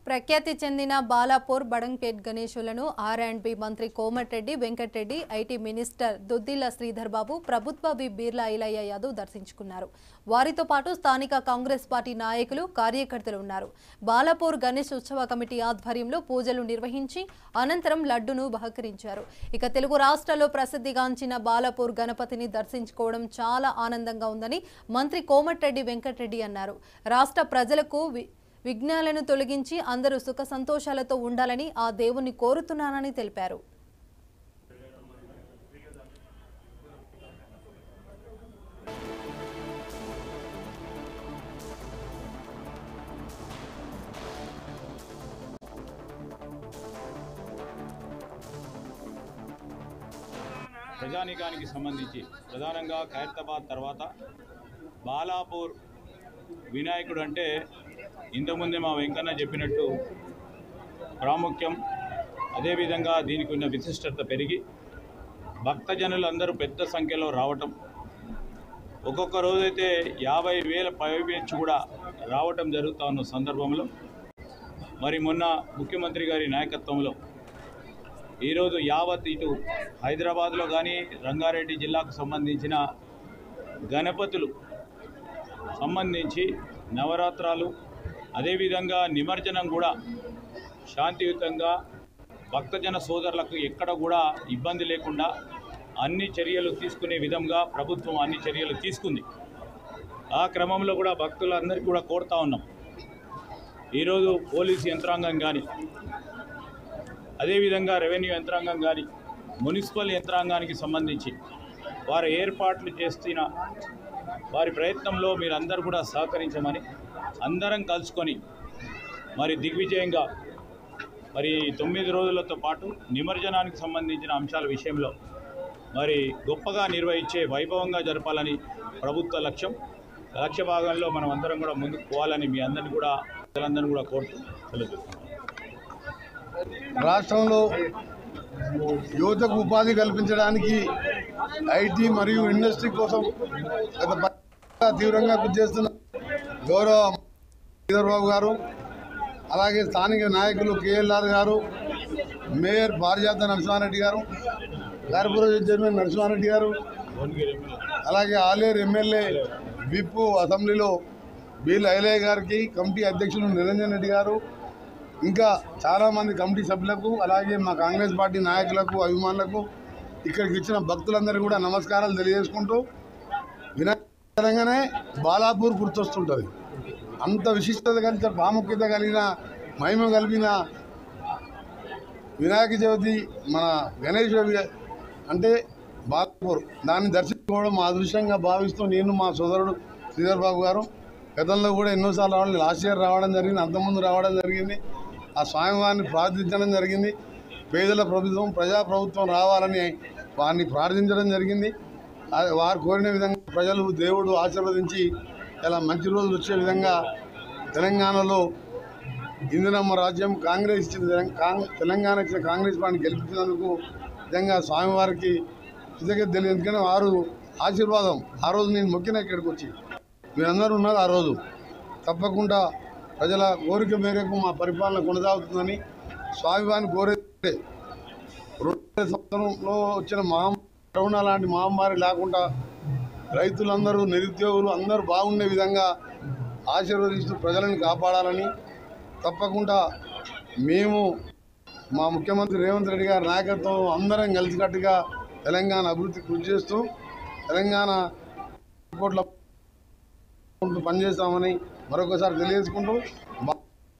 ప్రఖ్యాతి చెందిన బాలాపూర్ బడంపేట్ గణేశులను ఆర్ అండ్ బి మంత్రి కోమటిరెడ్డి వెంకటరెడ్డి ఐటీ మినిస్టర్ దుద్దిల్ల శ్రీధర్ బాబు ప్రభుత్వ వి బీర్లా ఐలయ్య యాదవ్ దర్శించుకున్నారు వారితో పాటు స్థానిక కాంగ్రెస్ పార్టీ నాయకులు కార్యకర్తలు ఉన్నారు బాలాపూర్ గణేష్ ఉత్సవ కమిటీ ఆధ్వర్యంలో పూజలు నిర్వహించి అనంతరం లడ్డును బహకరించారు ఇక తెలుగు రాష్ట్రాల్లో ప్రసిద్ధిగాంచిన బాలాపూర్ గణపతిని దర్శించుకోవడం చాలా ఆనందంగా ఉందని మంత్రి కోమటిరెడ్డి వెంకటరెడ్డి అన్నారు రాష్ట్ర ప్రజలకు వి- విఘ్నాలను తొలగించి అందరూ సుఖ సంతోషాలతో ఉండాలని ఆ దేవుణ్ణి కోరుతున్నానని తెలిపారు ప్రజానీకానికి సంబంధించి ప్రధానంగా ఖైరతాబాద్ తర్వాత బాలాపూర్ వినాయకుడు అంటే ఇంతకుముందే మా వెంకన్న చెప్పినట్టు ప్రాముఖ్యం అదేవిధంగా దీనికి ఉన్న విశిష్టత పెరిగి భక్తజనులు అందరూ పెద్ద సంఖ్యలో రావటం ఒక్కొక్క రోజైతే యాభై వేల పైపెచ్చు కూడా రావటం జరుగుతా ఉన్న సందర్భంలో మరి మొన్న ముఖ్యమంత్రి గారి నాయకత్వంలో ఈరోజు యావత్ ఇటు హైదరాబాద్లో కానీ రంగారెడ్డి జిల్లాకు సంబంధించిన గణపతులు సంబంధించి నవరాత్రాలు అదేవిధంగా నిమజ్జనం కూడా శాంతియుతంగా భక్తజన సోదరులకు ఎక్కడ కూడా ఇబ్బంది లేకుండా అన్ని చర్యలు తీసుకునే విధంగా ప్రభుత్వం అన్ని చర్యలు తీసుకుంది ఆ క్రమంలో కూడా భక్తులందరికీ కూడా కోరుతా ఉన్నాం ఈరోజు పోలీస్ యంత్రాంగం కానీ అదేవిధంగా రెవెన్యూ యంత్రాంగం కానీ మున్సిపల్ యంత్రాంగానికి సంబంధించి వారు ఏర్పాట్లు చేస్తున్న వారి ప్రయత్నంలో మీరందరూ కూడా సహకరించమని అందరం కలుసుకొని మరి దిగ్విజయంగా మరి తొమ్మిది రోజులతో పాటు నిమజ్జనానికి సంబంధించిన అంశాల విషయంలో మరి గొప్పగా నిర్వహించే వైభవంగా జరపాలని ప్రభుత్వ లక్ష్యం లక్ష్య భాగంలో మనం అందరం కూడా ముందుకు పోవాలని మీ అందరిని కూడా ప్రజలందరినీ కూడా కోరుతూ సెలవు రాష్ట్రంలో యువతకు ఉపాధి కల్పించడానికి ఐటీ మరియు ఇండస్ట్రీ కోసం గత ప- తీవ్రంగా కృషి చేస్తున్న గౌరవ శ్రీధర్బాబు గారు అలాగే స్థానిక నాయకులు కేఎల్ఆర్ గారు మేయర్ పారిజాత నరసింహారెడ్డి గారు కార్పొరేషన్ చైర్మన్ నరసింహారెడ్డి గారు అలాగే ఆలేరు ఎమ్మెల్యే విప్ అసెంబ్లీలో బీల్ ఐలయ్య గారికి కమిటీ అధ్యక్షులు నిరంజన్ రెడ్డి గారు ఇంకా చాలామంది కమిటీ సభ్యులకు అలాగే మా కాంగ్రెస్ పార్టీ నాయకులకు అభిమానులకు ఇక్కడికి వచ్చిన భక్తులందరికీ కూడా నమస్కారాలు తెలియజేసుకుంటూ వినాయకరంగానే బాలాపూర్ గుర్తొస్తుంటుంది అంత విశిష్టత కలిగిన ప్రాముఖ్యత కలిగిన మహిమ కలిగిన వినాయక చవితి మన గణేష్ వి- అంటే బాలాపూర్ దాన్ని దర్శించుకోవడం మా అదృశ్యంగా భావిస్తూ నేను మా సోదరుడు శ్రీధర్ బాబు గారు గతంలో కూడా ఎన్నోసార్లు రావడం లాస్ట్ ఇయర్ రావడం జరిగింది అంతకుముందు రావడం జరిగింది ఆ స్వామివారిని ప్రార్థించడం జరిగింది పేదల ప్రభుత్వం ప్రజా ప్రభుత్వం రావాలని వారిని ప్రార్థించడం జరిగింది ఆ- వారు కోరిన విధంగా ప్రజలు దేవుడు ఆశీర్వదించి ఇలా మంచి రోజులు వచ్చే విధంగా తెలంగాణలో ఇందిరమ్మ రాజ్యం కాంగ్రెస్ ఇచ్చిన తెలం- కాంగ్- తెలంగాణ ఇచ్చిన కాంగ్రెస్ పార్టీని గెలిపించినందుకు నిజంగా స్వామివారికి కృతజ్ఞత తెలియదు ఎందుకంటే వారు ఆశీర్వాదం ఆ రోజు నేను మొక్కిన ఇక్కడికి వచ్చి మీరందరూ ఉన్నారు ఆ రోజు తప్పకుండా ప్రజల కోరిక మేరకు మా పరిపాలన కొనసాగుతుందని స్వామివారిని కోరే రెండు వేల సంవత్సరంలో వచ్చిన మహా కరోనా లాంటి మహమ్మారి లేకుండా రైతులందరూ నిరుద్యోగులు అందరూ బాగుండే విధంగా ఆశీర్వదిస్తూ ప్రజలను కాపాడాలని తప్పకుండా మేము మా ముఖ్యమంత్రి రేవంత్ రెడ్డి గారి నాయకత్వం అందరం కలిసికట్టుగా తెలంగాణ అభివృద్ధి కృషి చేస్తూ తెలంగాణ కోట్ల పనిచేస్తామని మరొకసారి తెలియజేసుకుంటూ